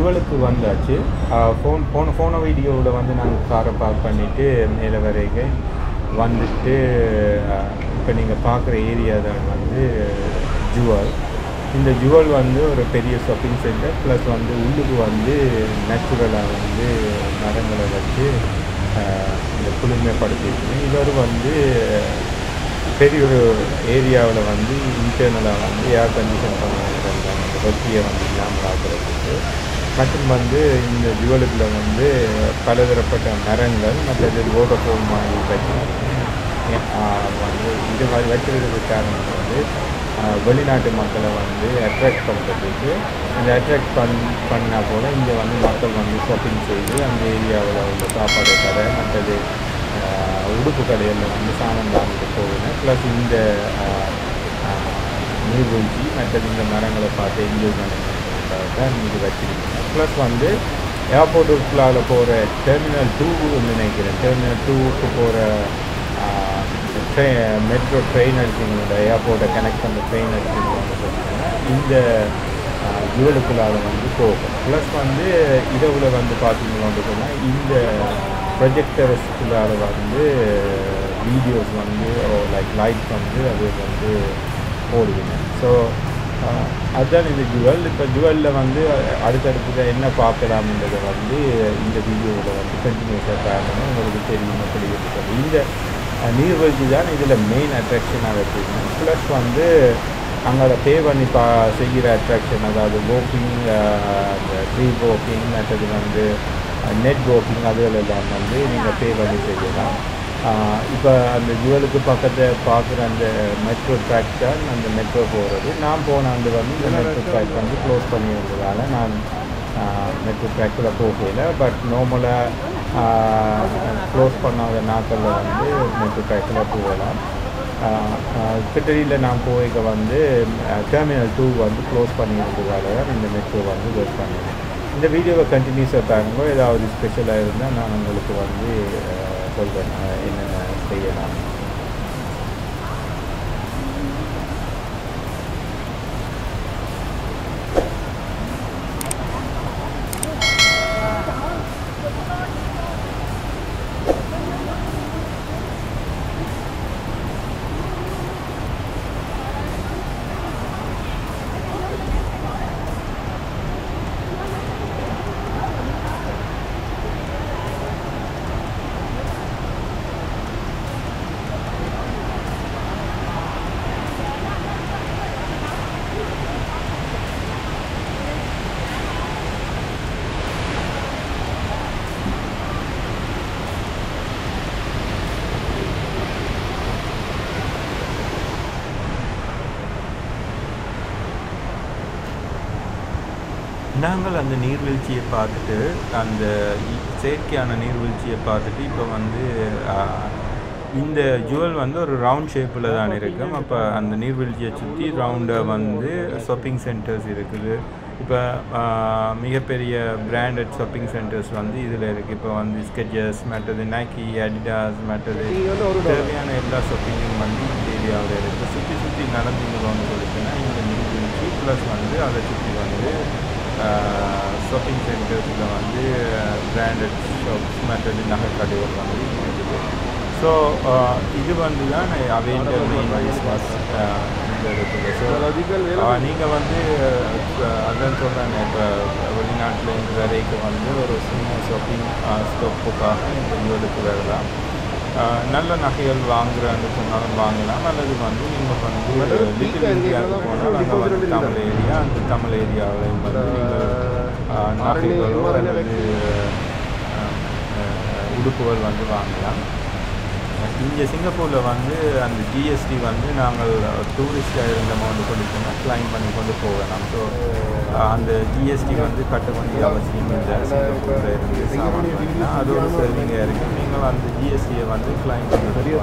ஜுவலுக்கு வந்தாச்சு ஃபோன் போன போன வீடியோவில் வந்து நாங்கள் காரை பார்க் பண்ணிவிட்டு மேலே வரைக்கும் வந்துட்டு இப்போ நீங்கள் பார்க்குற ஏரியா தான் வந்து ஜுவல் இந்த ஜுவல் வந்து ஒரு பெரிய ஷாப்பிங் சென்டர் ப்ளஸ் வந்து உள்ளுக்கு வந்து நேச்சுரலாக வந்து மரங்களை வச்சு ஆஹ், இந்த குளுமைப்படுத்திருக்கு இவர் வந்து பெரிய ஒரு ஏரியாவில் வந்து இன்டர்னலாக வந்து ஏர் கண்டிஷன் பண்ணியிருக்காங்க அந்த வெற்றியை வந்து இல்லாமல் ஆகிறதுக்கு மற்றும் வந்து இந்த ஜுவலுக்குள்ள வந்து பலதரப்பட்ட மரங்கள் மற்றது வோடோஃபோன் மாதிரி வச்சு ஆஹ், வந்து இது மாதிரி வைக்கிறதுக்கு காரணம் வந்து ஆஹ், வெளிநாட்டு மக்களை வந்து அட்ராக்ட் பண்ணுறதுக்கு அந்த அட்ராக்ட் பண் பண்ணால் போல இங்கே வந்து மக்கள் வந்து ஷாப்பிங் செய்து அந்த ஏரியாவில் உள்ள சாப்பாடு கடை மற்றது ஆஹ், உடுப்பு கடைகளில் வந்து சாமான் வாங்கிட்டு போகணும் ப்ளஸ் இந்த ஆஹ், ஆஹ், நீர்வீழ்ச்சி மற்றது இந்த மரங்களை பார்த்து என்ஜாய் பண்ணுறதுக்காக தான் இது வச்சிருக்கீங்க ப்ளஸ் வந்து ஏர்போர்ட்டுக்குள்ளால போகிற டெர்மினல் டூன்னு நினைக்கிறேன் டெர்மினல் டூவுக்கு போகிற ட்ரெ மெட்ரோ ட்ரெயின் அடிச்சிங்களோட ஏர்போர்ட்டை கனெக்ட் பண்ண ட்ரெயின் அடிச்சிங்க வந்து பார்த்தீங்கன்னா இந்த ஜுவலுக்குள்ளால வந்து போகும் ப்ளஸ் வந்து இரவுல வந்து பார்த்தீங்கன்னா சொன்னால் இந்த ப்ரொஜெக்டர்ஸ்குள்ளால வந்து வீடியோஸ் வந்து லைக் லைட் வந்து அது வந்து போடுவீங்க ஸோ அதுதான் இந்த ஜுவல் இப்போ ஜுவலில் வந்து அடுத்தடுத்து என்ன பார்க்கலாம்ன்றதை வந்து இந்த வீடியோவில் வந்து கண்டினியூஸாக பார்க்கணும் உங்களுக்கு தெரியும் எப்படி இருக்குது இந்த அஹ், நீர்வீழ்ச்சி தான் இதில் மெயின் அட்ராக்ஷனாக வச்சுருக்கேன் ப்ளஸ் வந்து அங்கே பே பண்ணி பா செய்கிற அட்ராக்ஷன் அதாவது வாக்கிங் அந்த ட்ரீ வாக்கிங் மற்றது வந்து நெட் வாக்கிங் அதுகள் எல்லாம் வந்து நீங்கள் பே பண்ணி செய்யலாம் இப்போ அந்த ஜுவலுக்கு பக்கத்தில் பார்க்குற அந்த மெட்ரோ ட்ராக் தான் அந்த மெட்ரோ போகிறது நான் போன ஆண்டு வந்து இந்த மெட்ரோ ட்ராக் வந்து க்ளோஸ் பண்ணியிருந்ததால் நான் மெட்ரோ ட்ராக்கில் போகல பட் நார்மலாக க்ளோஸ் பண்ணாத நாட்களில் வந்து மெட்ரோ ட்ராக்கில் போகலாம் கிட்டடியில் நான் போய்க்க வந்து டெர்மினல் டூ வந்து க்ளோஸ் பண்ணியிருந்ததால தான் இந்த மெட்ரோ வந்து ஒர்க் பண்ணினேன் இந்த வீடியோவை கண்டினியூஸாக பாருங்க ஏதாவது ஸ்பெஷலாக இருந்தால் நான் உங்களுக்கு வந்து சொல்கிறேன் என்னென்ன செய்யலாம் நாங்கள் அந்த நீர்வீழ்ச்சியை பார்த்துட்டு அந்த இ- செயற்கையான நீர்வீழ்ச்சியை பார்த்துட்டு இப்போ வந்து ஆஹ், இந்த ஜுவல் வந்து ஒரு ரவுண்ட் ஷேப்பில் தான் இருக்கும் அப்போ அந்த நீர்வீழ்ச்சியை சுற்றி ரவுண்டாக வந்து ஷாப்பிங் சென்டர்ஸ் இருக்குது இப்போ மிகப்பெரிய பிராண்டட் ஷாப்பிங் சென்டர்ஸ் வந்து இதில் இருக்குது இப்போ வந்து ஸ்கெச்சஸ் மற்றது நைக்கி அடிடாஸ் மற்றது தேவையான எல்லா ஷாப்பிங்கும் வந்து இந்த ஏரியாவில் இருக்குது சுற்றி சுற்றி நடந்தீங்க வந்து கொடுத்தீங்கன்னா இந்த நீர்வீழ்ச்சி ப்ளஸ் வந்து அதை சுற்றி வந்து ஷாப்பிங் சென்டர்ஸில் வந்து பிராண்டட் ஷாப்ஸ் மற்றது நகைக்கடைகள் வந்து இருக்குது ஸோ இது வந்து தான் அவைன்ற மெயின் பிஸ்னஸ் இந்த இடத்துல ஸோ நீங்கள் வந்து அஹ், அதான் சொல்கிறாங்க இப்போ வெளிநாட்டில் இருந்து வரைக்கும் வந்து ஒரு சின்ன ஷாப்பிங் ஸ்டோப்புக்காக இந்த ஜுவலுக்கு வரலாம் அஹ், நல்ல நகைகள் வாங்குறான்னு சொன்னாலும் வாங்கலாம் அல்லது வந்து நீங்கள் வந்து லிட்டில் இந்தியாவுக்கு போனால் அங்கே வந்து தமிழ் ஏரியா அந்த தமிழ் ஏரியாவிலையும் வந்து நீங்கள் அஹ், நகைகளோ அல்லது அஹ், அஹ், உடுப்புகள் வந்து வாங்கலாம் இங்கே சிங்கப்பூரில் வந்து அந்த ஜிஎஸ்டி வந்து நாங்கள் டூரிஸ்டாக இருந்த அமௌண்ட் கொடுத்தோம்னா கிளைம் பண்ணி கொண்டு போகலாம் ஸோ அந்த ஜிஎஸ்டி வந்து கட்ட வேண்டிய அவசியம் இல்லை சிங்கப்பூரில் இருந்து சாமான் வாங்கினா அது ஒரு சேவிங்காக இருக்குது நீங்கள் அந்த ஜிஎஸ்டியை வந்து கிளைம் பண்ணுறது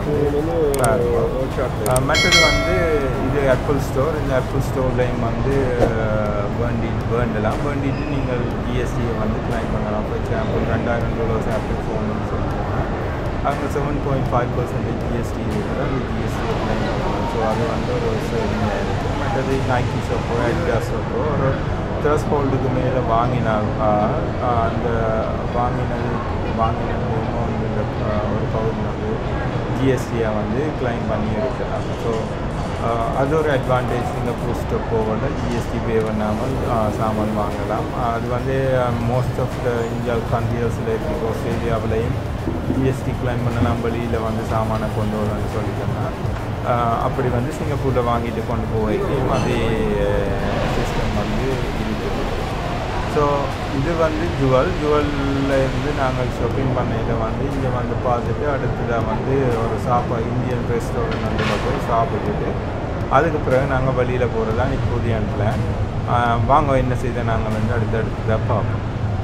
மற்றது வந்து இது ஆப்பிள் ஸ்டோர் இந்த ஆப்பிள் ஸ்டோர்லையும் வந்து அஹ், வேண்டி வேண்டலாம் வேண்டிட்டு நீங்கள் ஜிஎஸ்டியை வந்து கிளைம் பண்ணலாம் ஃபார் எக்ஸாம்பிள் ரெண்டாயிரம் டாலர்ஸ் ஆப்பிள் ஃபோன்னு சொல்லிட்டு அங்கே seven point five percentage GST இருக்குது அந்த ஜிஎஸ்டி ஸோ அது வந்து ஒரு சேவிங்காக இருக்குது மற்றது நைக்கி ஷாப்போ அடிடாஸ் ஷாப்போ ஒரு த்ரஸ் ஹோல்டுக்கு மேலே வாங்கினால் ஆஹ், ஆஹ், அந்த வாங்கினது வாங்கினது வந்து இந்த ஆஹ், ஒரு பகுதி வந்து ஜிஎஸ்டியை வந்து கிளைம் பண்ணி எடுக்கலாம் ஸோ அது ஒரு அட்வான்டேஜ் சிங்கப்பூர் ஸ்டெப் போகல ஜிஎஸ்டி பே பண்ணாமல் ஆஹ், சாமான் வாங்கலாம் ஆஹ், அது வந்து மோஸ்ட் ஆஃப் த இந்தியா கண்ட்ரியஸில் இருக்குது ஆஸ்திரேலியாவிலையும் ஜிஎஸ்டி கிளைம் பண்ணலாம் வெளியில் வந்து சாமானை கொண்டு வரணும்னு சொல்லிட்டோம்னா ஆஹ், அப்படி வந்து சிங்கப்பூரில் வாங்கிட்டு கொண்டு போய்க்கும் அதே சிஸ்டம் வந்து இருக்குது ஸோ இது வந்து ஜுவல் ஜுவல்ல இருந்து நாங்கள் ஷாப்பிங் பண்ணையில் வந்து இங்கே வந்து பார்த்துட்டு அடுத்ததாக வந்து ஒரு சாப்பா இந்தியன் ரெஸ்டாரண்ட் வந்து போய் சாப்பிட்டுட்டு அதுக்கு பிறகு நாங்கள் வெளியில் போகிறது தான் இப்போதைய பிளான் வாங்க என்ன செய்த நாங்கள் வந்து அடுத்து அடுத்ததாக பார்ப்போம்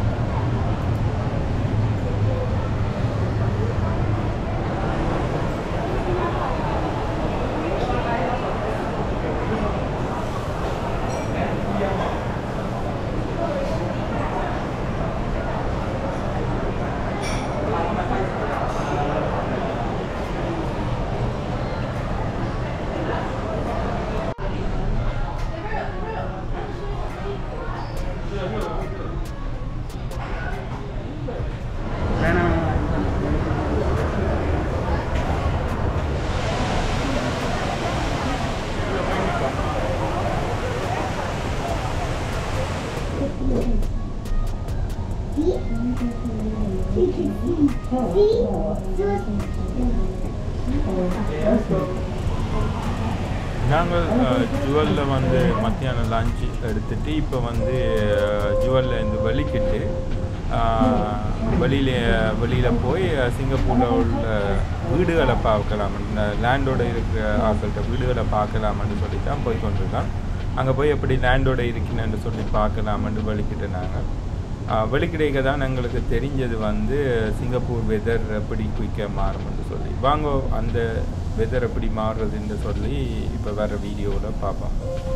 நாங்கள் ஜுவலில் வந்து மத்தியானம் லஞ்ச் எடுத்துட்டு இப்போ வந்து ஜுவலில் இருந்து வெளிக்கிட்டு வெளியில் வெளியில் போய் சிங்கப்பூரில் உள்ள வீடுகளை பார்க்கலாம் லேண்டோட இருக்கிற ஆட்கள்கிட்ட வீடுகளை பார்க்கலாம்னு சொல்லி தான் போய் கொண்டிருக்கோம் அங்கே போய் எப்படி லேண்டோட இருக்கணும்னு சொல்லி பார்க்கலாம்னு வெளிக்கிட்டு நாங்கள் வெளிக்கிடைக்க தான் எங்களுக்கு தெரிஞ்சது வந்து சிங்கப்பூர் வெதர் எப்படி குயிக்காக மாறும்னு சொல்லி வாங்க அந்த வெதர் எப்படி மாறுறதுன்னு சொல்லி இப்போ வேறு வீடியோவில் பார்ப்போம்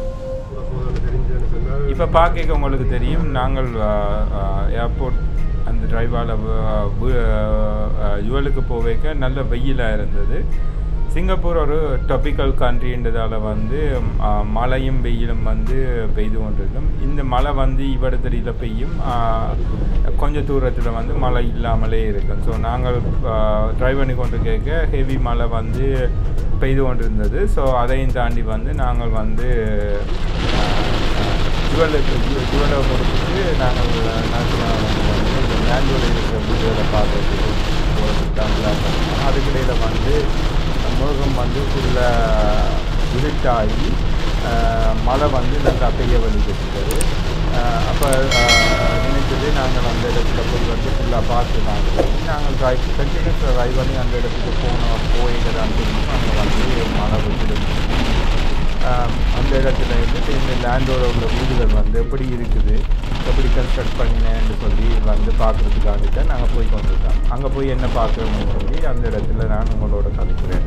இப்போ பார்க்க உங்களுக்கு தெரியும் நாங்கள் ஏர்போர்ட் அந்த டிரைவால் யுவலுக்கு போவேக்க நல்ல வெயிலாக இருந்தது சிங்கப்பூர் ஒரு டொபிக்கல் கண்ட்ரின்றதால வந்து ஆ, மழையும் வெயிலும் வந்து பெய்து கொண்டிருக்கும் இந்த மழை வந்து இவ்விடத்தில் பெய்யும் ஆ, கொஞ்ச தூரத்தில் வந்து மழை இல்லாமலே இருக்கும் ஸோ நாங்கள் ட்ரைவ் பண்ணி கொண்டு கேட்க ஹெவி மழை வந்து பெய்து கொண்டிருந்தது ஸோ அதையும் தாண்டி வந்து நாங்கள் வந்து ஜுவலுக்கு ஜுவலை கொடுத்துட்டு நாங்கள் மேன்யூவில் இருக்கிற வீடுகளை பார்க்கறதுக்கு போகிறதுக்கு தான் பிளான் பண்ணோம் அதுக்கிடையில் வந்து மிருகம் வந்து ஃபுல்லாக இருட்டாகி ஆஹ், மழை வந்து நல்லா பெய்ய வலிக்கிட்டு அப்போ நினைச்சது நாங்கள் அந்த இடத்துல போய் வந்து ஃபுல்லாக பார்த்து நாங்கள் நாங்கள் ட்ரைவ் கண்டினியூஸாக ட்ரைவ் பண்ணி அந்த இடத்துக்கு போனோம் போயிட்டு தான் தெரியும் அங்கே வந்து மழை விட்டுடுச்சு ஆம், அந்த இடத்துல இருந்துட்டு இந்த லேண்டோட உள்ள வீடுகள் வந்து எப்படி இருக்குது எப்படி கன்ஸ்ட்ரக்ட் பண்ணினேன்னு சொல்லி வந்து பார்க்குறதுக்காக தான் நாங்கள் போய் கொண்டிருக்கோம் அங்கே போய் என்ன பார்க்கணும்னு சொல்லி அந்த இடத்துல நான் உங்களோட கதைக்கிறேன்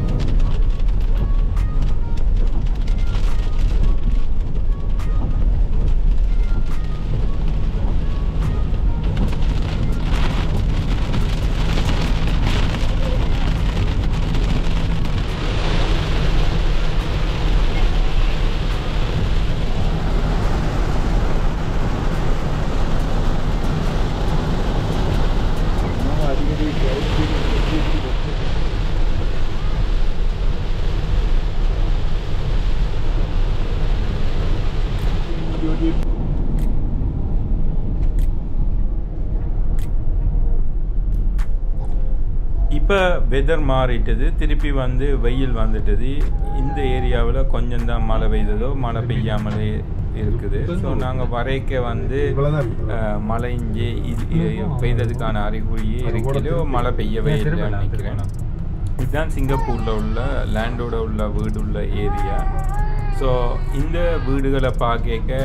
இப்போ வெதர் மாறிட்டது திருப்பி வந்து வெயில் வந்துட்டது இந்த ஏரியாவில் கொஞ்சம் தான் மழை பெய்ததோ மழை பெய்யாமலே இருக்குது ஸோ நாங்கள் வரைக்க வந்து அஹ், மழை இங்கே இது இது பெய்ததுக்கான அறிகுறியே இருக்கிறதோ மழை பெய்யவே இல்லைன்னு நினைக்கிறேன் இதுதான் சிங்கப்பூரில் உள்ள லேண்டோட உள்ள வீடு உள்ள ஏரியா ஸோ இந்த வீடுகளை பார்க்க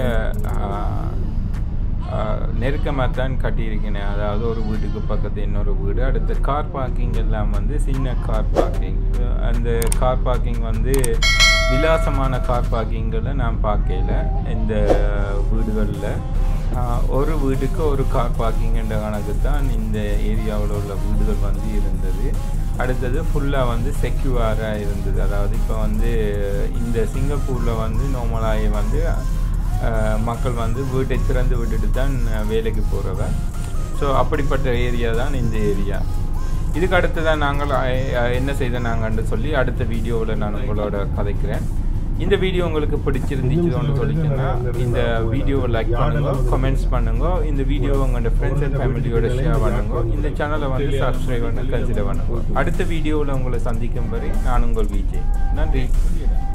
நெருக்கமாக தான் கட்டியிருக்கேன் அதாவது ஒரு வீட்டுக்கு பக்கத்து இன்னொரு வீடு அடுத்து கார் பார்க்கிங் எல்லாம் வந்து சின்ன கார் பார்க்கிங் அந்த கார் பார்க்கிங் வந்து விலாசமான கார் பார்க்கிங்களை நான் பார்க்கல இந்த வீடுகளில் ஒரு வீட்டுக்கு ஒரு கார் பார்க்கிங்கன்ற கணக்கு தான் இந்த ஏரியாவில் உள்ள வீடுகள் வந்து இருந்தது அடுத்தது ஃபுல்லாக வந்து செக்யூராக இருந்தது அதாவது இப்போ வந்து இந்த சிங்கப்பூரில் வந்து நார்மலாகி வந்து அஹ், மக்கள் வந்து வீட்டை திறந்து விட்டுட்டு தான் அஹ், வேலைக்கு போகிறவ ஸோ அப்படிப்பட்ட ஏரியா தான் இந்த ஏரியா இதுக்கு அடுத்து தான் நாங்கள் அஹ், அஹ், என்ன செய்த நாங்கன்னு சொல்லி அடுத்த வீடியோவில் நான் உங்களோட கதைக்கிறேன் இந்த வீடியோ உங்களுக்கு பிடிச்சிருந்துச்சுன்னு சொல்லிச்சுன்னா இந்த வீடியோவை லைக் பண்ணுங்க கமெண்ட்ஸ் பண்ணுங்க இந்த வீடியோ உங்களோட ஃப்ரெண்ட்ஸ் அண்ட் ஃபேமிலியோட ஷேர் பண்ணுங்க இந்த சேனலை வந்து சப்ஸ்கிரைப் பண்ண கன்சிடர் பண்ணுங்க அடுத்த வீடியோவில் உங்களை சந்திக்கும் வரை நான் உங்கள் விஜய் நன்றி